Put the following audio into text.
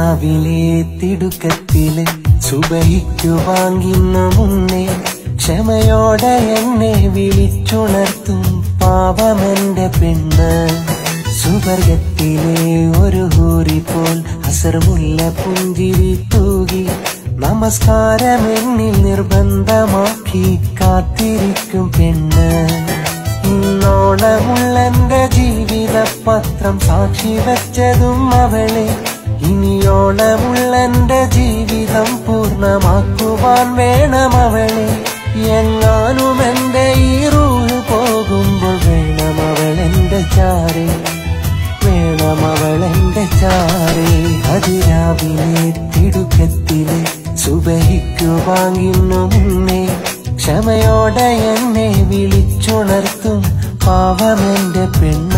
അതിരാവിലെ തിടുക്കത്തില് സുബഹിക്കു വാങ്ങിന്ന മുന്നേ ക്ഷമയോടെ എന്നെ വിളിച്ചുണർത്തും പാപമെന്റെ പെണ്ണ് സുവർഗത്തിലെ ഒരു ഹൂറി പോൽ അസർമുല്ല പുഞ്ചിരി തൂകി നമസ്കാരം എന്നിൽ നിർബന്ധമാക്കി കാത്തിരിക്കും പെണ്ണ് ഇന്നോളമുള്ളെന്റെ ജീവിത പത്രം സാക്ഷി വെച്ചതും അവളെ ഇനിയോളമുള്ളെന്റെ ജീവിതം പൂർണ്ണമാക്കുവാൻ വേണം അവളെ എങ്ങാനും എന്റെ ഈ റൂഹ് പോകുമ്പോൾ വേണം അവൾ എന്റെ ചാരേ വേണം അവൾ എന്റെ ചാരേ അതിരാവിലെ തിടുക്കത്തില് സുബഹിക്കു വാങ്ങിന്നു മുന്നേ ക്ഷമയോടെ എന്നെ വിളിച്ചുണർത്തും പാവമെന്റെ പെണ്ണ്